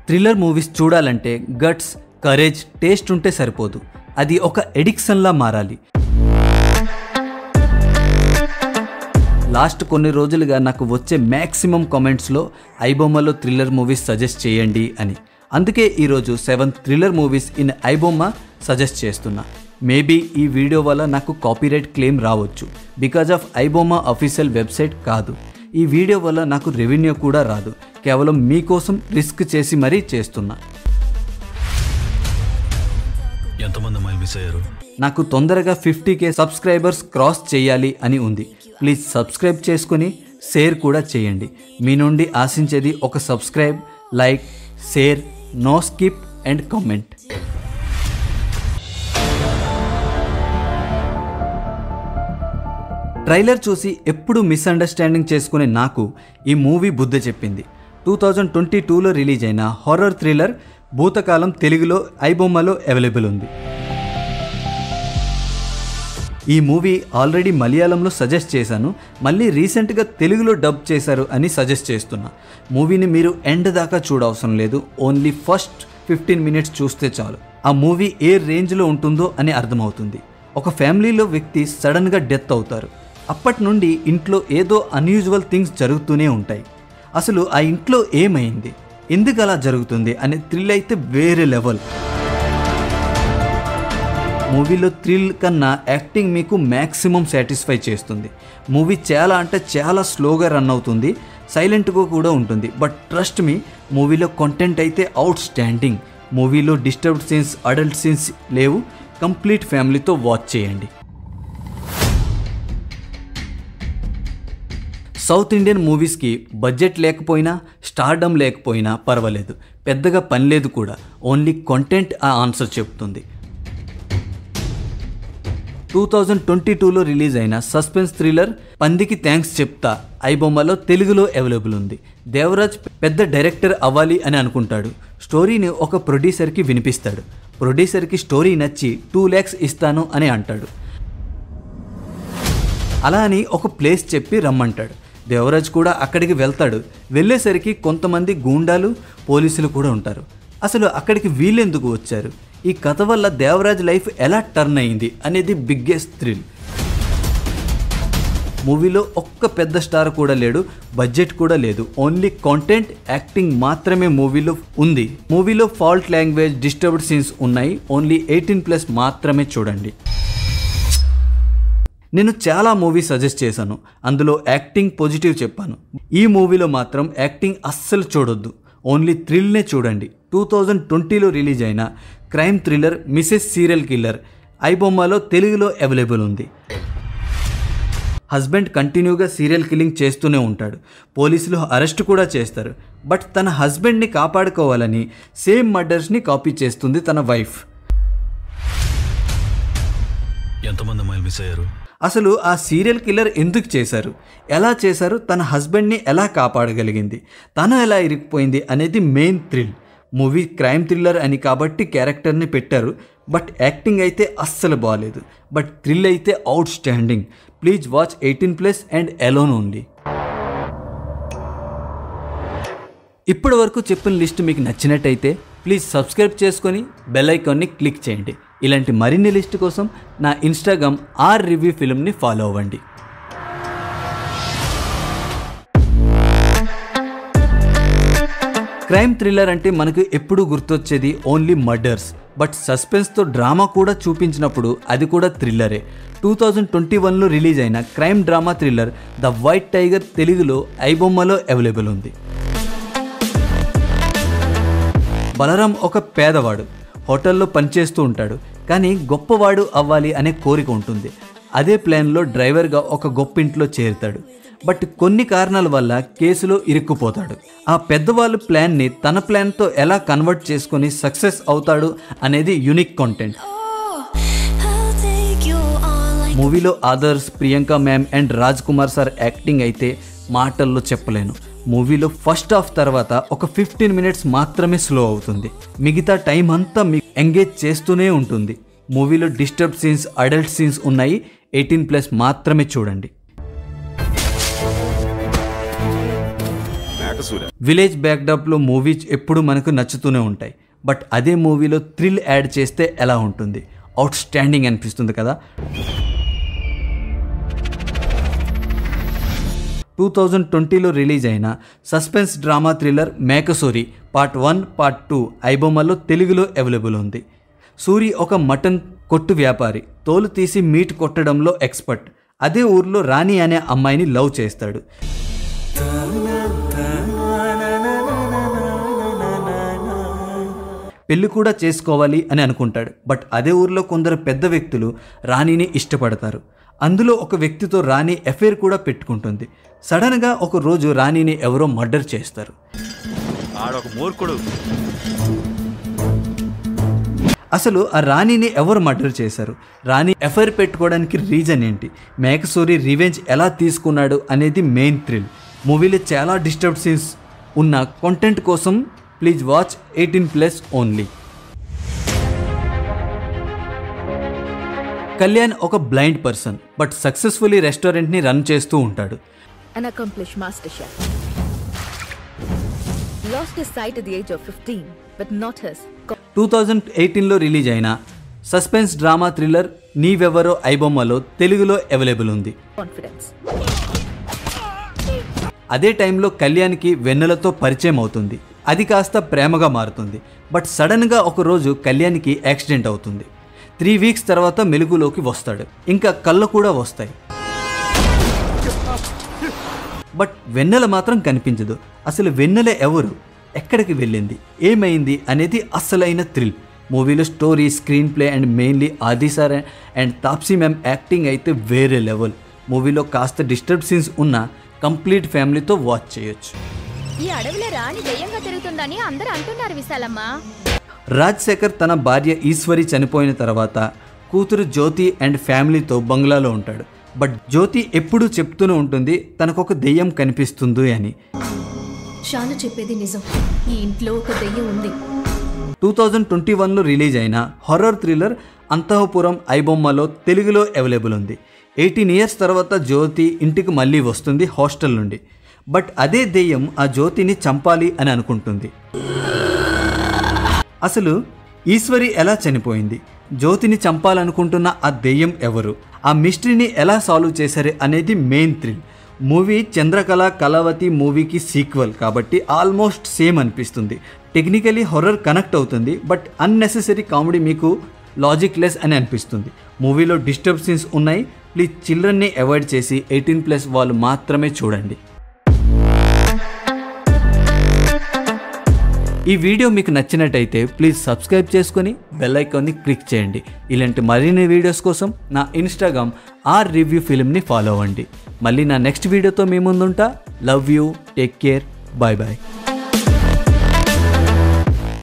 Thriller movies చూడాలంటే guts courage taste ఉంటే సరిపోదు అది ఒక ఎడిక్షన్లా మారాలి లాస్ట్ కొన్ని రోజులుగా నాకు వచ్చే మ్యాక్సిమం కామెంట్స్లో ఐబొమ్మలో థ్రిల్లర్ మూవీస్ సజెస్ట్ చేయండి అని అందుకే ఈరోజు seven thriller movies in iBomma suggest చేస్తున్నా మేబీ ఈ వీడియో వల్ల నాకు కాపీరైట్ క్లెయిమ్ రావచ్చు because of iBomma official website కాదు ఈ వీడియో వల్ల నాకు రెవెన్యూ కూడా రాదు కేవలం మీకోసం రిస్క్ చేసి మరీ చేస్తున్నా ఎంతమంది అమ్మాయిలు మిస్ అయ్యారు నాకు తొందరగా ఫిఫ్టీ కే సబ్స్క్రైబర్స్ క్రాస్ చేయాలి అని ఉంది ప్లీజ్ సబ్స్క్రైబ్ చేసుకొని షేర్ కూడా చేయండి మీ నుండి ఆశించేది ఒక subscribe like share no skip and comment trailer చూసి ఎప్పుడు మిస్అండర్స్టాండింగ్ చేసుకునే నాకు ఈ మూవీ బుద్ధి చెప్పింది టూ థౌజండ్ ట్వంటీ టూలో రిలీజ్ అయిన హారర్ థ్రిల్లర్ భూతకాలం తెలుగులో ఐబొమ్మలో అవైలబుల్ ఉంది ఈ మూవీ ఆల్రెడీ మలయాళంలో సజెస్ట్ చేశాను మళ్ళీ రీసెంట్గా తెలుగులో డబ్ చేశారు అని సజెస్ట్ చేస్తున్నా మూవీని మీరు ఎండ్ దాకా చూడవసరం లేదు ఓన్లీ ఫస్ట్ ఫిఫ్టీన్ మినిట్స్ చూస్తే చాలు ఆ మూవీ ఏ రేంజ్లో ఉంటుందో అని అర్థమవుతుంది ఒక ఫ్యామిలీలో వ్యక్తి సడన్గా డెత్ అవుతారు అప్పటి నుండి ఇంట్లో ఏదో అన్యూజువల్ థింగ్స్ జరుగుతూనే ఉంటాయి అసలు ఆ ఇంట్లో ఏమైంది ఎందుకు అలా జరుగుతుంది అనే థ్రిల్ అయితే వేరే లెవెల్ మూవీలో థ్రిల్ కన్నా యాక్టింగ్ మీకు మ్యాక్సిమం సాటిస్ఫై చేస్తుంది మూవీ చాలా అంటే చాలా స్లోగా రన్ అవుతుంది సైలెంట్గా కూడా ఉంటుంది బట్ ట్రస్ట్ మీ మూవీలో కంటెంట్ అయితే అవుట్ స్టాండింగ్ మూవీలో డిస్టర్బ్డ్ సీన్స్ అడల్ట్ సీన్స్ లేవు కంప్లీట్ ఫ్యామిలీతో వాచ్ చేయండి సౌత్ ఇండియన్ మూవీస్కి బడ్జెట్ లేకపోయినా స్టార్డమ్ లేకపోయినా పర్వాలేదు పెద్దగా పని లేదు కూడా ఓన్లీ కంటెంట్ ఆ ఆన్సర్ చెప్తుంది టూ థౌజండ్ ట్వంటీ టూలో రిలీజ్ అయిన సస్పెన్స్ థ్రిల్లర్ పందికి థ్యాంక్స్ చెప్తా ఐబొమ్మలో తెలుగులో అవైలబుల్ ఉంది దేవరాజ్ పెద్ద డైరెక్టర్ అవ్వాలి అని అనుకుంటాడు స్టోరీని ఒక ప్రొడ్యూసర్కి వినిపిస్తాడు ప్రొడ్యూసర్కి స్టోరీ నచ్చి టూ ల్యాక్స్ ఇస్తాను అని అంటాడు అలా అని ఒక ప్లేస్ చెప్పి రమ్మంటాడు దేవరాజ్ కూడా అక్కడికి వెళ్తాడు వెళ్ళేసరికి కొంతమంది గూండాలు పోలీసులు కూడా ఉంటారు అసలు అక్కడికి వీళ్ళెందుకు వచ్చారు ఈ కథ వల్ల దేవరాజ్ లైఫ్ ఎలా టర్న్ అయింది అనేది బిగ్గెస్ట్ థ్రిల్ మూవీలో ఒక్క పెద్ద స్టార్ కూడా లేడు బడ్జెట్ కూడా లేదు ఓన్లీ కాంటెంట్ యాక్టింగ్ మాత్రమే మూవీలో ఉంది మూవీలో ఫాల్ట్ లాంగ్వేజ్ డిస్టర్బ్డ్ సీన్స్ ఉన్నాయి ఓన్లీ ఎయిటీన్ ప్లస్ మాత్రమే చూడండి నేను చాలా మూవీ సజెస్ట్ చేశాను అందులో యాక్టింగ్ పాజిటివ్ చెప్పాను ఈ మూవీలో మాత్రం యాక్టింగ్ అస్సలు చూడొద్దు ఓన్లీ థ్రిల్నే చూడండి టూ థౌజండ్ ట్వంటీలో రిలీజ్ అయిన crime thriller Mrs serial killer ఐబొమ్మలో తెలుగులో అవైలబుల్ ఉంది హస్బెండ్ కంటిన్యూగా సీరియల్ కిల్లింగ్ చేస్తూనే ఉంటాడు పోలీసులు అరెస్ట్ కూడా చేస్తారు బట్ తన హస్బెండ్ని కాపాడుకోవాలని సేమ్ మర్డర్స్ని కాపీ చేస్తుంది తన వైఫ్ ఎంతమంది అమ్మాయిలు మిస్ అయ్యారు అసలు ఆ సీరియల్ కిల్లర్ ఎందుకు చేశారు ఎలా చేశారు తన హస్బెండ్ని ఎలా కాపాడగలిగింది తను ఎలా ఇరికిపోయింది అనేది main thrill movie crime thriller అని కాబట్టి క్యారెక్టర్ని పెట్టారు బట్ యాక్టింగ్ అయితే అస్సలు బాగాలేదు బట్ థ్రిల్ అయితే outstanding please watch eighteen plus and alone only ఇప్పటి వరకు చెప్పిన లిస్ట్ మీకు నచ్చినట్టయితే ప్లీజ్ సబ్స్క్రైబ్ చేసుకొని బెల్ ఐకాన్ని క్లిక్ చేయండి ఇలాంటి మరిన్ని లిస్ట్ కోసం నా ఇన్స్టాగ్రామ్ ఆర్ రివ్యూ ఫిల్మ్ని ఫాలో అవ్వండి క్రైమ్ థ్రిల్లర్ అంటే మనకు ఎప్పుడు గుర్తొచ్చేది ఓన్లీ మర్డర్స్ బట్ సస్పెన్స్తో డ్రామా కూడా చూపించినప్పుడు అది కూడా థ్రిల్లరే టూ థౌజండ్ ట్వంటీ వన్లో రిలీజ్ అయిన crime drama thriller the white tiger తెలుగులో ఐబొమ్మలో అవైలబుల్ ఉంది బలరాం ఒక పేదవాడు హోటల్లో పనిచేస్తూ ఉంటాడు కానీ గొప్పవాడు అవ్వాలి అనే కోరిక ఉంటుంది అదే ప్లాన్లో డ్రైవర్గా ఒక గొప్ప ఇంట్లో చేరుతాడు బట్ కొన్ని కారణాల వల్ల కేసులో ఇరుక్కుపోతాడు ఆ పెద్దవాళ్ళు ప్లాన్ని తన ప్లాన్తో ఎలా కన్వర్ట్ చేసుకొని సక్సెస్ అవుతాడు అనేది unique content I'll take you on like మూవీలో others Priyanka ma'am and Raj Kumar sir acting అయితే మాటల్లో చెప్పలేను మూవీలో ఫస్ట్ హాఫ్ తర్వాత ఒక ఫిఫ్టీన్ మినిట్స్ మాత్రమే స్లో అవుతుంది మిగతా టైం అంతా మీకు ఎంగేజ్ చేస్తూనే ఉంటుంది మూవీలో డిస్టర్బ్ సీన్స్ అడల్ట్ సీన్స్ ఉన్నాయి ఎయిటీన్ ప్లస్ మాత్రమే చూడండి మేక బేకసూర విలేజ్ బ్యాక్డ్రాప్లో మూవీస్ ఎప్పుడు మనకు నచ్చుతూనే ఉంటాయి బట్ అదే మూవీలో థ్రిల్ యాడ్ చేస్తే ఎలా ఉంటుంది అవుట్ స్టాండింగ్ అనిపిస్తుంది కదా టూ థౌజండ్ ట్వంటీలో రిలీజ్ అయిన suspense drama thriller Mekasuri part one part two ఐబొమ్మలో తెలుగులో అవైలబుల్ ఉంది సూరి ఒక మటన్ కొట్టు వ్యాపారి తోలు తీసి మీట్ కొట్టడంలో ఎక్స్పర్ట్ అదే ఊర్లో రాణి అనే అమ్మాయిని లవ్ చేస్తాడు పెళ్లి కూడా చేసుకోవాలి అని అనుకుంటాడు బట్ అదే ఊర్లో కొందరు పెద్ద వ్యక్తులు రాణిని ఇష్టపడతారు అందులో ఒక వ్యక్తితో రాణి ఎఫైర్ కూడా పెట్టుకుంటుంది సడన్గా ఒక రోజు రాణిని ఎవరో మర్డర్ చేస్తారు ఆడొక మూర్ఖుడు అసలు ఆ రాణిని ఎవరు మర్డర్ చేశారు రాణి ఎఫైర్ పెట్టుకోవడానికి రీజన్ ఏంటి మేకసూరి రివెంజ్ ఎలా తీసుకున్నాడు అనేది మెయిన్ థ్రిల్ మూవీలో చాలా డిస్టర్బ్ సీన్స్ ఉన్న కంటెంట్ కోసం please watch eighteen plus only Kalyan ఒక బ్లైండ్ పర్సన్ బట్ సక్సెస్ఫుల్లీ రెస్టారెంట్ని రన్ చేస్తూ ఉంటాడు an accomplished master chef. Lost his sight at the age of 15, but not his two thousand ఎయిటీన్లో release అయిన సస్పెన్స్ డ్రామా థ్రిల్లర్ నీవెవరో ఐబొమ్మలో తెలుగులో available ఉంది confidence. అదే టైంలో కళ్యాణ్కి వెన్నెలతో పరిచయం అవుతుంది అది కాస్త ప్రేమగా మారుతుంది బట్ సడన్గా ఒకరోజు కళ్యాణ్కి యాక్సిడెంట్ అవుతుంది త్రీ వీక్స్ తర్వాత మెలుగులోకి వస్తాడు ఇంకా కళ్ళు కూడా వస్తాయి బట్ వెన్నెల మాత్రం కనిపించదు అసలు వెన్నెల ఎవరు ఎక్కడికి వెళ్ళింది ఏమైంది అనేది అసలైన థ్రిల్ మూవీలో story screenplay and mainly Aadi sir and Taapsee ma'am acting అయితే వేరే లెవెల్ మూవీలో కాస్త డిస్టర్బ్ సీన్స్ ఉన్న కంప్లీట్ ఫ్యామిలీతో వాచ్ చేయొచ్చు ఈ అడవిలో రాణి దయ్యంగా తిరుగుతుందని అందరూ అంటున్నారు విశాలమ్మ రాజశేఖర్ తన భార్య ఈశ్వరి చనిపోయిన తర్వాత కూతురు జ్యోతి అండ్ ఫ్యామిలీతో బంగ్లాలో ఉంటాడు బట్ జ్యోతి ఎప్పుడూ చెప్తూనే ఉంటుంది తనకొక దెయ్యం కనిపిస్తుంది అని షాను చెప్పేది నిజం ఈ ఇంట్లో ఒక దెయ్యం ఉంది టూ థౌజండ్ ట్వంటీ వన్లో రిలీజ్ అయిన హర్రర్ థ్రిల్లర్ అంతఃపురం ఐబొమ్మలో తెలుగులో అవైలబుల్ ఉంది ఎయిటీన్ ఇయర్స్ తర్వాత జ్యోతి ఇంటికి మళ్ళీ వస్తుంది హాస్టల్ నుండి బట్ అదే దెయ్యం ఆ జ్యోతిని చంపాలి అని అనుకుంటుంది అసలు ఈశ్వరి ఎలా చనిపోయింది జ్యోతిని చంపాలనుకుంటున్న ఆ దెయ్యం ఎవరు ఆ మిస్టరీని ఎలా సాల్వ్ చేశారు అనేది main thrill movie Chandrakala Kalavathi మూవీకి సీక్వెల్ కాబట్టి ఆల్మోస్ట్ సేమ్ అనిపిస్తుంది టెక్నికలీ హొర్రర్ కనెక్ట్ అవుతుంది బట్ అన్నెసెసరీ కామెడీ మీకు లాజిక్ లెస్ అని అనిపిస్తుంది మూవీలో డిస్టర్బ్ సీన్స్ ఉన్నాయి ప్లీజ్ చిల్డ్రన్ని అవాయిడ్ చేసి ఎయిటీన్ ప్లస్ వాళ్ళు మాత్రమే చూడండి ఈ వీడియో మీకు నచ్చినట్టయితే ప్లీజ్ సబ్స్క్రైబ్ చేసుకొని బెల్ ఐకాన్ని క్లిక్ చేయండి ఇలాంటి మరిన్ని వీడియోస్ కోసం నా ఇన్స్టాగ్రామ్ ఆర్ రివ్యూ ఫిల్మ్ని ఫాలో అవ్వండి మళ్ళీ నా నెక్స్ట్ వీడియోతో మీ ముందుంటా love you take care bye bye